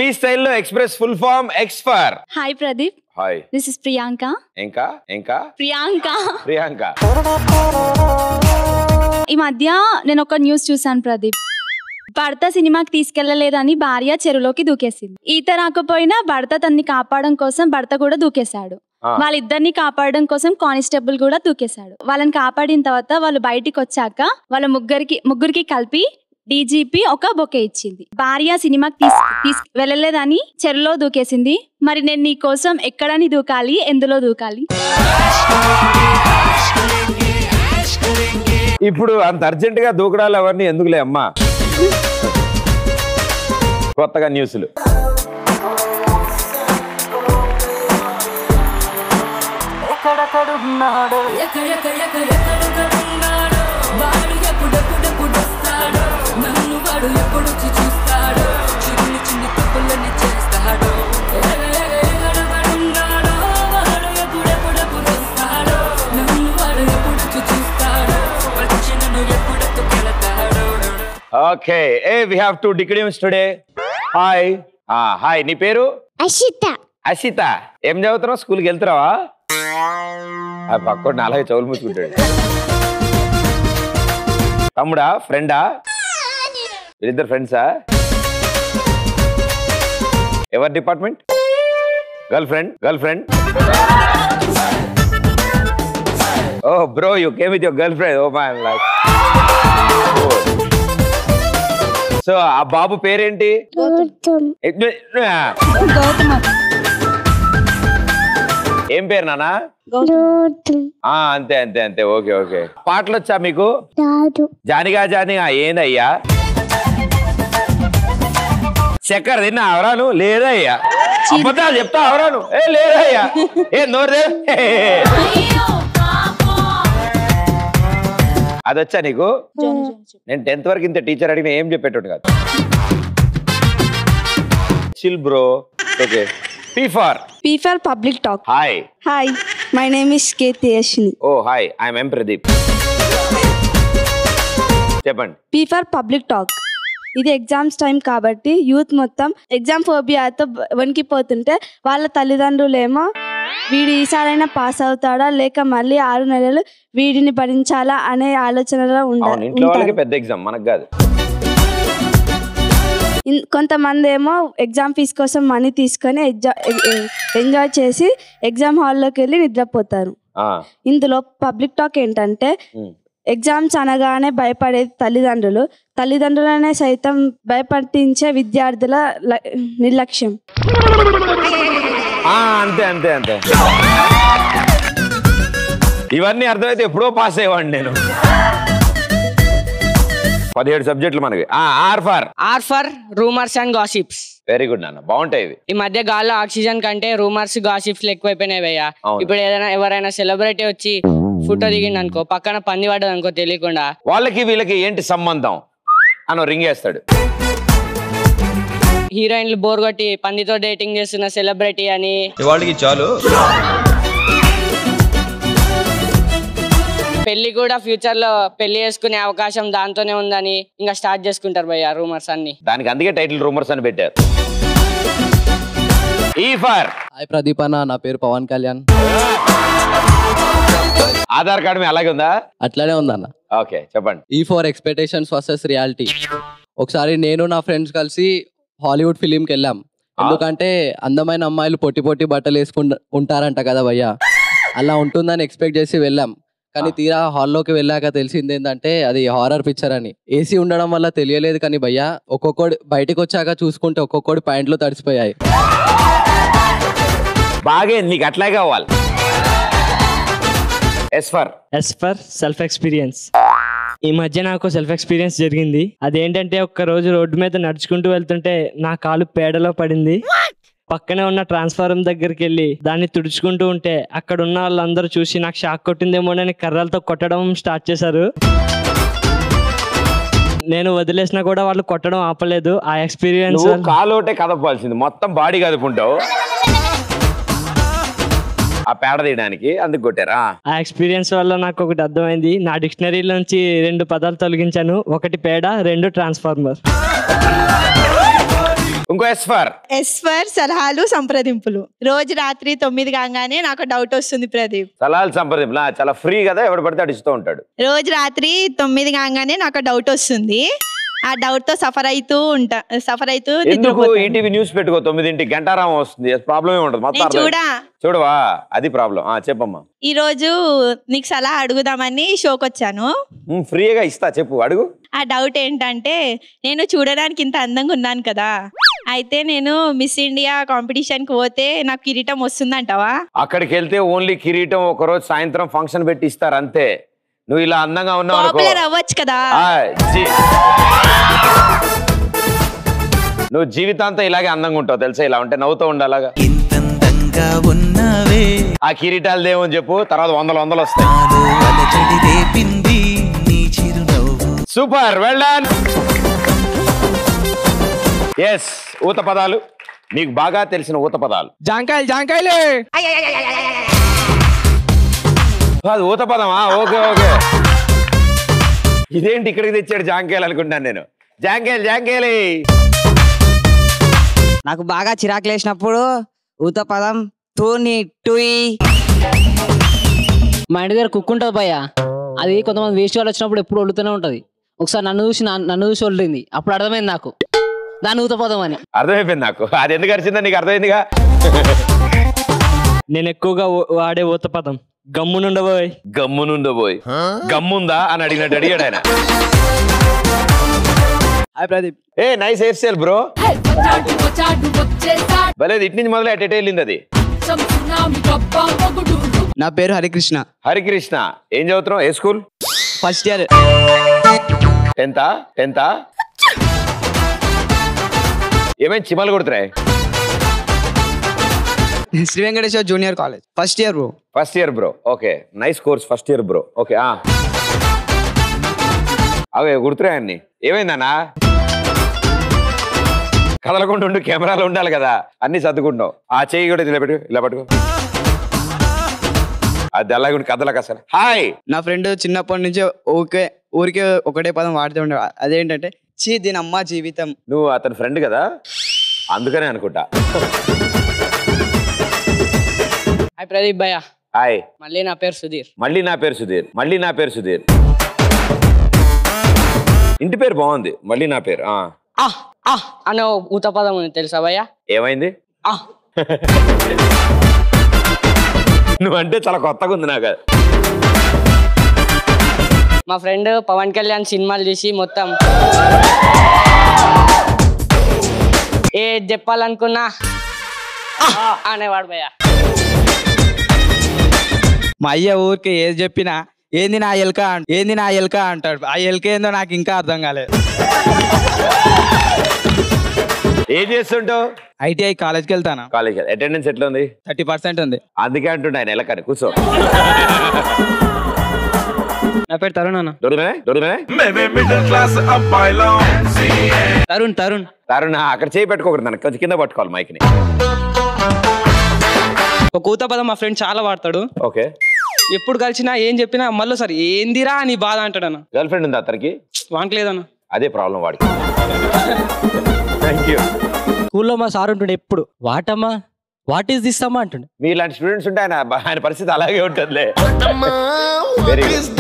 Free స్టైల్లో express full form ఎక్స్ఫర్ hi Pradeep hi this is Priyanka ఇంకా ఇంకా ప్రియాంక ప్రియాంక ఈ మధ్య నేను ఒక న్యూస్ చూసాను ప్రదీప్ భర్త సినిమాకి తీసుకెళ్లలేదని భార్య చెరువులోకి దూకేసింది ఈత రాకపోయినా భర్త తన్ని కాపాడడం కోసం భర్త కూడా దూకేశాడు ఆ. వాళ్ళిద్దరిని కాపాడడం కోసం కానిస్టేబుల్ కూడా దూకేశాడు వాళ్ళని కాపాడిన తర్వాత వాళ్ళు బయటికి వచ్చాక వాళ్ళ ముగ్గురికి ముగ్గురికి కలిపి డీజీపీ ఒక బొకే ఇచ్చింది భార్య సినిమాకి తీస్ తీస్ వెళ్ళలేదని చెరువులో దూకేసింది మరి నేను నీ కోసం ఎక్కడని దూకాలి ఎందులో దూకాలి ఇప్పుడు అంత అర్జెంట్ గా దూకడాలు అవన్నీ ఎందుకులే అమ్మా కొత్తగా న్యూస్లు ఎక్కడెక్కడున్నాడో ఎక్కడెక్కడెక్కడున్నాడో వాడు ఎప్పుడెప్పుడెప్పుడొస్తాడో నన్ను వాడు ఎప్పుడొచ్చి చూస్తాడో చిన్ని చిన్ని తప్పులని చేస్తాడో ఎక్కడెక్కడున్నాడో వాడు ఎప్పుడెప్పుడెప్పుడొస్తాడో నన్ను వాడు ఎప్పుడొచ్చి చూస్తాడో వచ్చి నన్ను ఎప్పుడెత్తుకెళతాడో okay uh we have to డిక్రీమ్స్ టుడే హాయ్ హాయ్ నీ పేరు అషిత అసిత ఏం చదువుతున్నావు స్కూల్కి వెళ్తున్నావా ఆ పక్కన అలాగే చెవులు మూసుకుంటాడు తమ్ముడా ఫ్రెండా వీళ్ళిద్దరు ఫ్రెండ్సా ఎవరి department girl friend girl friend oh bro you came with your girl friend oh my like so ఆ బాబు పేరేంటి గౌతమ్ ఏం పేరు నానా గౌతమ్ ఆ అంతే అంతే అంతే ఓకే ఓకే పాటలు వచ్చా మీకు రాదు జానిగా జానిగా ఏందయ్యా చక్కెర తిన్నా అవరాను లేదయ్యా అబద్ధాలు చెప్తా అవరాను ఏ లేదయ్యా ఏ నోరు అది వచ్చా నీకు నేను టెన్త్ వరకు ఇంత టీచర్ అడిగిన ఏం చెప్పేటోడు కాదు chill bro okay P for P for public talk. Hi Hi, my name is K. Teyashini. Oh hi I'm ఎం ప్రదీప్ చెప్పండి P for public talk. ఇది ఎగ్జామ్స్ టైం కాబట్టి యూత్ మొత్తం ఎగ్జామ్ ఫోబియాతో వణికిపోతుంటే వాళ్ళ తల్లిదండ్రులేమో వీడు ఈసారైనా పాస్ అవుతాడా లేక మళ్ళీ ఆరు నెలలు వీడిని భరించాలా అనే ఆలోచనలో ఉండ అవును ఇంట్లో వాళ్ళకి ఉంటారు. పెద్ద ఎగ్జామ్ మనకు కాదు ఇన్- కొంతమంది ఏమో ఎగ్జామ్ ఫీజు కోసం మనీ తీసుకొని ఎంజాయ్ చేసి ఎగ్జామ్ హాల్లోకి వెళ్ళి నిద్రపోతారు ఆ, ఇందులో పబ్లిక్ టాక్ ఏంటంటే ఉమ్. ఎగ్జామ్స్ అనగానే భయపడేది తల్లిదండ్రులు తల్లిదండ్రులనే సైతం భయపట్టించే విద్యార్థుల ల- నిర్లక్ష్యం ఆ, అంతే అంతే అంతే ఇవన్నీ అర్థమైతే ఎప్పుడో పాస్ అయ్యేవాడిని నేను పదిహేడు సబ్జెక్టులు మనకి R for R for rumours and gossips very good నాన్న బాగుంటాయి ఇవి ఈ మధ్య గాల్లో ఆక్సిజన్ కంటే రూమర్స్ గాసిప్స్ ఎక్కువైపోయినాయి భయ్య అవును. ఇప్పుడు ఏదైనా ఎవరైనా సెలబ్రిటీ వచ్చి ఫోటో దిగింది అనుకో పక్కన పంది పడ్డది అనుకో తెలియకుండా వాళ్ళకి వీళ్ళకి ఏంటి సంబంధం అని రింగ్ వేస్తాడు హీరోయిన్లు బోర్ కొట్టి పందితో డేటింగ్ చేస్తున్న సెలబ్రిటీ అని ఇవాళకి చాలు పెళ్లి కూడా ఫ్యూచర్ లో పెళ్లి చేసుకునే అవకాశం దాంతోనే ఉందని ఇంకా స్టార్ట్ చేసుకుంటారు భయ్య రూమర్స్ అన్ని దానికి అందుకే టైటిల్ రూమర్స్ అని పెట్టారు ఈ ఫార్ హాయ్ ప్రదీప్ అన్న నా పేరు పవన్ కళ్యాణ్ ఆధార్ కార్డు మీ అలాగే ఉందా అట్లానే ఉందన్న ఓకే చెప్పండి ఈ ఫోర్ ఎక్స్పెక్టేషన్స్ వర్సెస్ రియాలిటీ ఒకసారి నేను నా ఫ్రెండ్స్ కలిసి హాలీవుడ్ ఫిలింకి వెళ్ళాం ఎందుకంటే అందమైన అమ్మాయిలు పొట్టి పొట్టి బట్టలు వేసుకుంట ఉంటారంట కదా భయ్య అలా ఉంటుందని ఎక్స్పెక్ట్ చేసి వెళ్ళాం కానీ తీరా హాల్లోకి వెళ్ళాక తెలిసింది ఏంటంటే అది హారర్ పిక్చర్ అని ఏసీ ఉండడం వల్ల తెలియలేదు కానీ భయ్య ఒక్కొక్కటి బయటకు వచ్చాక చూసుకుంటే ఒక్కొక్కటి పాయింట్లు తడిసిపోయాయి బాగా నీకు అట్లాగే అవ్వాలి S for S for self experience ఈ మధ్య నాకు సెల్ఫ్ ఎక్స్పీరియన్స్ జరిగింది అదేంటంటే ఒక్క రోజు రోడ్డు మీద నడుచుకుంటూ వెళ్తుంటే నా కాలు పేడలో పడింది పక్కనే ఉన్న ట్రాన్స్ఫార్మర్ దగ్గరికి వెళ్ళి దాన్ని తుడుచుకుంటూ ఉంటే అక్కడ ఉన్న వాళ్ళందరూ చూసి నాకు షాక్ కొట్టిందేమోనని కర్రలతో కొట్టడం స్టార్ట్ చేశారు నేను వదిలేసినా కూడా వాళ్ళు కొట్టడం ఆపలేదు ఆ ఎక్స్పీరియన్స్ నువ్వు కాలోటే కదపాల్సింది మొత్తం బాడీ కదుపుంటావు ఆ పేడ తీయడానికి అందుకు కొట్టారా ఆ ఎక్స్పీరియన్స్ వల్ల నాకు ఒకటి అర్థమైంది నా డిక్షనరీలోంచి రెండు పదాలు తొలగించాను ఒకటి పేడ రెండు ట్రాన్స్ఫార్మర్ ఇంకో ఎస్ ఫర్ ఎస్ ఫర్ సలహాలు సంప్రదింపులు రోజు రాత్రి తొమ్మిది కాగానే నాకు డౌట్ వస్తుంది ప్రదీప్ సలహాలు సంప్రదింపులా చాలా ఫ్రీ కదా ఎవడు పడితే అటు ఇస్తూ ఉంటాడు రోజు రాత్రి తొమ్మిది కాగానే నాకు డౌట్ వస్తుంది ఆ డౌట్ తో సఫర్ అవుతూ ఉంటా సఫర్ అవుతూ ఎందుకు నిద్రపోతాను. ఈటీవీ న్యూస్ పెట్టుకో తొమ్మిదింటి గంటారామం వస్తుంది ప్రాబ్లం ఉండదు మొత్తం నేను అర్థం. చూడా చూడవా అది ప్రాబ్లం ఆ చెప్పమ్మా ఈ రోజు నీకు సలహా అడుగుదామని షోకి వచ్చాను ఉమ్, ఫ్రీగా ఇస్తా చెప్పు అడుగు ఆ డౌట్ ఏంటంటే నేను చూడడానికి ఇంత అందంగా ఉన్నాను కదా అయితే నేను మిస్ ఇండియా కాంపిటీషన్ కి పోతే నాకు కిరీటం వస్తుందంటావా అక్కడికి వెళ్తే ఓన్లీ కిరీటం ఒక రోజు సాయంత్రం ఫంక్షన్ పెట్టి ఇస్తారు అంతే నువ్వు ఇలా అందంగా ఉన్నావు అనుకో పాపులర్ అవ్వచ్చు కదా ఆ, జీ- నువ్వు జీవితాంతం ఇలాగే అందంగా ఉంటావు తెలుసా ఇలా ఉంటే నవ్వుతూ ఉండాలగా ఇంతందంగా ఉన్నావే ఆ కిరీటాలు దేవని చెప్పు తర్వాత వందల వందలు వస్తాయి నాలో అలజడి రేపింది నీ చిరునవ్వు సూపర్ వెల్ డన్ ఎస్ ఊత పదాలు మీకు బాగా తెలిసిన ఊత పదాలు జాంకాయలు జాంకాయలే అది ఊత పదమా ఓకే ఓకే ఇదేంటి ఇక్కడికి తెచ్చాడు జాంకేలు అనుకుంటాను నేను జాంకేలు జాంకేలి నాకు బాగా చిరాకు లేసినప్పుడు ఊత పదం తూని టుయి మా ఇంటి దగ్గర కుక్ ఉంటుంది భయ్య అది కొంతమంది వేస్ట్ వాళ్ళు వచ్చినప్పుడు ఎప్పుడు వండుతూనే ఉంటుంది ఒకసారి నన్ను చూసి నా- నన్ను చూసి వండింది అప్పుడు అర్థమైంది నాకు దాని ఊతపదం అని అర్థమైపోయింది నాకు అది ఎందుకు అరిచిందో నీకు అర్థమైందిగా నేను ఎక్కువగా ఓ- వాడే ఊత పదం గమ్మునుండబోయ్ గమ్మునుండబోయ్ గమ్ముందా అని అడిగినట్టు అడిగాడు ఆయన hi Pradeep a nice hairstyle bro భలేదు ఇటు నుంచి మొదలు ఎటు వెళ్ళింది అది నా పేరు హరికృష్ణ హరికృష్ణ ఏం చదువుతున్నావు ఏ స్కూల్ ఫస్ట్ ఇయర్ టెన్తా టెన్తా ఏమైంది చిమలు కొడుతున్నాయి Shri Venkateswara junior college first year bro first year bro okay nice course first year bro okay ఆ అవే గుర్తున్నాయి అన్ని ఏమైందన్నా కదలకుండా ఉండు కెమెరాలో ఉండాలి కదా అన్ని సర్దుకుంటున్నావు ఆ చేయి కూడా ఇలా పెట్టు ఇలా పట్టుకో అది అలాగే కదలకు అసలు హాయ్ నా ఫ్రెండ్ చిన్నప్పటి నుంచి ఓకే ఊరికే ఒకటే పదం వాడుతూ ఉండే అదేంటంటే చీ దీని అమ్మ జీవితం నువ్వు అతని ఫ్రెండ్ కదా అందుకనే అనుకుంటా హాయ్ ప్రదీప్ భయ్య హాయ్ మళ్ళీ నా పేరు సుధీర్ మళ్ళీ నా పేరు సుధీర్ మళ్ళీ నా పేరు సుధీర్ ఇంటి పేరు బాగుంది మళ్ళీ నా పేరు ఆ ఆ ఆ అనే ఓ ఊత పదం ఉంది తెలుసా భయ్య ఏమైంది ఆ నువ్వంటే చాలా కొత్తగా ఉంది నాకు మా ఫ్రెండ్ పవన్ కళ్యాణ్ సినిమాలు చూసి మొత్తం ఏ చెప్పాలనుకున్నా ఆ అనేవాడు భయ్య మా అయ్య ఊరికి ఏది చెప్పినా ఏంది నా ఎల్క అం- ఏంది నా ఎల్క అంటాడు ఆ ఎల్క ఏందో నాకు ఇంకా అర్థం కాలేదు ఏం చేస్తుంటావు ఐటీఐ కాలేజ్కి వెళ్తాను కాలేజ్ అటెండెన్స్ ఎట్లా ఉంది థర్టీ పర్సెంట్ ఉంది అందుకే అంటుండే ఆయన ఎలకని కూర్చో నా పేరు తరుణ్ అన్న దొరికినా దొరికినా తరుణ్ తరుణ్ తరుణ్ అక్కడ చేయి పెట్టుకోకూడదు నన్ను కొంచెం కింద పట్టుకోవాలి మైక్ని ఒక ఊత పదం మా ఫ్రెండ్ చాలా వాడతాడు ఓకే ఎప్పుడు కలిసినా ఏం చెప్పినా మళ్ళీ సార్ ఏందిరా అని బాధ అంటాడు అన్న గర్ల్ ఫ్రెండ్ ఉంది అతనికి వాంటలేదన్న అదే ప్రాబ్లం వాడికి థ్యాంక్ యూ స్కూల్లో మా సార్ ఉంటుండే ఎప్పుడు వాటమ్మా వాట్ ఈస్ దిస్ అమ్మా అంటుండే మీలాంటి స్టూడెంట్స్ ఉంటే ఆయన ఆయన పరిస్థితి అలాగే ఉంటుందిలే వెరీ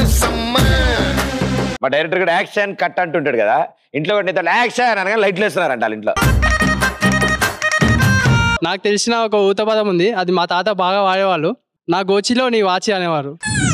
మా డైరెక్టర్ కూడా యాక్షన్ కట్ అంటుంటాడు కదా ఇంట్లో కూడా యాక్షన్ అనగా లైట్లు వేస్తున్నారంట వాళ్ళ ఇంట్లో నాకు తెలిసిన ఒక ఊత పదం ఉంది అది మా తాత బాగా వాడేవాళ్ళు నా గోచిలో నీ వాచి అనేవారు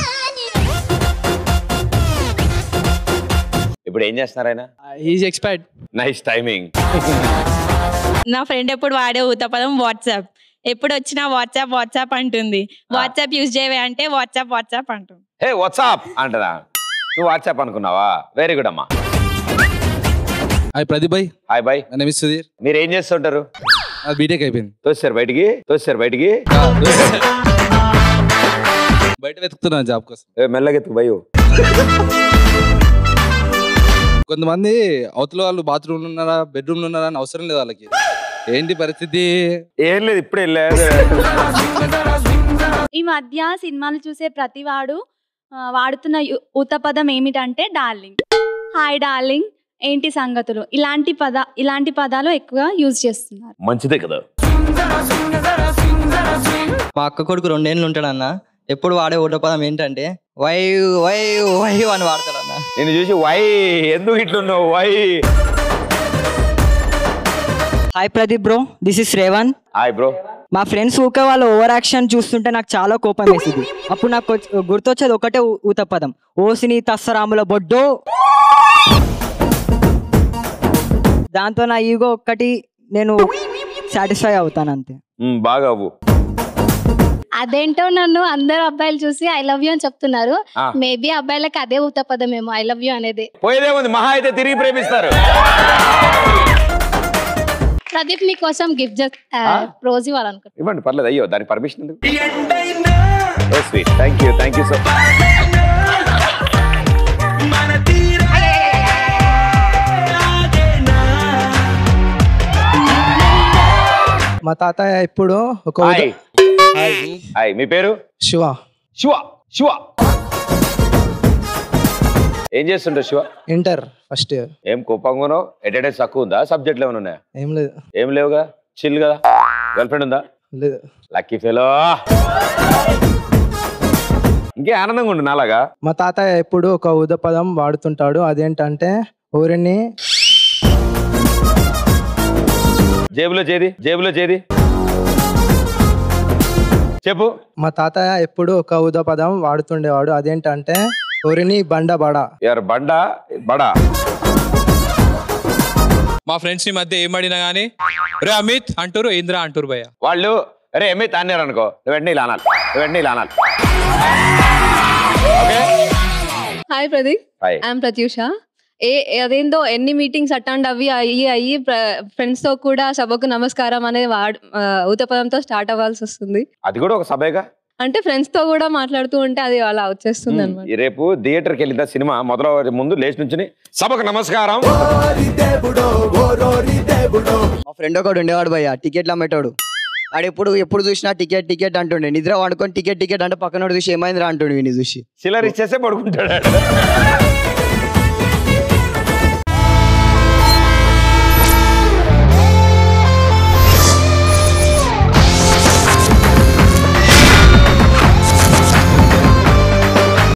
ఇప్పుడు ఏం చేస్తున్నారు ఆయన ఈజ్ ఎక్స్పైర్డ్ నైస్ టైమింగ్ నా ఫ్రెండ్ ఎప్పుడు వాడే ఊత పదం వాట్సాప్ ఎప్పుడు వచ్చినా వాట్సాప్ వాట్సాప్ అంటుంది వాట్సాప్ యూజ్ చేయవే అంటే వాట్సాప్ వాట్సాప్ అంటుంది హే వాట్సాప్ అంటదా నువ్వు వాట్సాప్ అనుకున్నావా వెరీ గుడ్ అమ్మా hi Pradeep bhai hi bye name Sudheer మీరు ఏం చేస్తుంటారు అది బీటెక్ అయిపోయింది తోసారు బయటికి తోసారు బయటికి బయట వెతుకుతున్నాను జాబ్ కోసం ఏ, మెల్లగెత్తుకు భయు కొంతమంది అవతల వాళ్ళు బాత్రూమ్ ఉన్నారా బెడ్రూమ్ ఉన్నారా అని అవసరం లేదు వాళ్ళకి ఏంటి పరిస్థితి ఏం లేదు ఇప్పుడే లేదు ఈ మధ్య సినిమాలు చూసే ప్రతివాడు ఆ, వాడుతున్న యు- ఊత పదం ఏమిటంటే డార్లింగ్ హాయ్ డార్లింగ్ ఏంటి సంగతులు ఇలాంటి పద ఇలాంటి పదాలు ఎక్కువ యూజ్ చేస్తున్నారు మంచిదే కదా మా అక్క కొడుకు రెండేళ్ళు ఉంటాడన్న ఎప్పుడు వాడే ఊట పదం ఏంటంటే వై వై వై అని వాడతాడన్న నేను చూసి వై ఎందుకు ఇట్లున్నావు why hi Pradeep bro this is Revan hi bro మా ఫ్రెండ్స్ ఊకే వాళ్ళ ఓవర్ యాక్షన్ చూస్తుంటే నాకు చాలా కోపం వేసింది అప్పుడు నాకు వచ్చి- గుర్తొచ్చేది ఒకటే ఊ- ఊత పదం ఓసిని తస్సరాముల బొడ్డో దాంతో నా ఈగో ఒక్కటి నేను సాటిస్ఫై అవుతాను అంతే ఉమ్, బాగా అవ్వు అదేంటో నన్ను అందరు అబ్బాయిలు చూసి ఐ లవ్ యూ అని చెప్తున్నారు ఆ. మేబీ అబ్బాయిలకు అదే ఉత్తపదమేమో ఐ లవ్ యూ అనేది పోయేదేముంది మహా అయితే తిరిగి ప్రేమిస్తారు ప్రదీప్ మీకోసం గిఫ్ట్ రోజు ఇవ్వాలనుకుంటున్నాను ఇవ్వండి పర్లేదు అయ్యో దాని పర్మిషన్ ఎందుకు sweet thank you thank you so మా తాతయ్య ఇప్పుడు ఒక హాయ్ హాయ్ మీ పేరు శివ శివ శివ ఏం చేస్తుంటావు శివ ఇంటర్ ఫస్ట్ ఇయర్ ఏం కోపంగానో అటెండెన్స్ తక్కువ ఉందా సబ్జెక్టులు ఏమైనా ఉన్నాయా ఏం లేదు ఏం లేవుగా చిల్ కదా గర్ల్ ఫ్రెండ్ ఉందా లేదు లక్కీ ఫెలో ఇంకే ఆనందంగా ఉండు నాలాగా మా తాతయ్య ఎప్పుడు ఒక ఉద పదం వాడుతుంటాడు అదేంటంటే ఊరిని జేబులో చేది జేబులో చేది చెప్పు మా తాతయ్య ఎప్పుడు ఒక ఉద పదం వాడుతుండేవాడు అదేంటంటే ఊరిని బండ బడ ఎవరు బండ బడా మా ఫ్రెండ్స్ ఈ మధ్య ఏం అడిగినా గానీ రే అమిత్ అంటారు ఇంద్ర అంటారు భయ్య వాళ్ళు అరే ఎమ్మె తాన్నారు అనుకో నువ్వు వెంటనే ఇలా అనాలి నువ్వు వెంటనే ఇలా అనాలి hi Pradeep hi I'm Pratyusha ఏ అదేందో ఎన్ని మీటింగ్స్ అటెండ్ అవి అయ్యి అయ్యి ఫ్రెండ్స్ తో కూడా సభకు నమస్కారం అనే వాడ్ ఆ, ఊతపదంతో స్టార్ట్ అవ్వాల్సి వస్తుంది అది కూడా ఒక సభేగా అంటే ఫ్రెండ్స్ తో కూడా మాట్లాడుతూ ఉంటే అది అలా వచ్చేస్తుంది అనమాట ఈ రేపు థియేటర్కి వెళ్ళిందా సినిమా మొదల ముందు లేచి నుంచి సభకు నమస్కారం మా ఫ్రెండ్ ఒకడు ఉండేవాడు భయ్య టికెట్లు అమ్మేటోడు వాడు ఎప్పుడు ఎప్పుడు చూసినా టికెట్ టికెట్ అంటుండే నిద్ర వండుకొని టికెట్ టికెట్ అంటే పక్కన చూసి ఏమైందిరా అంటుండే వీడిని చూసి చిల్లర ఇచ్చేసే పడుకుంటాడు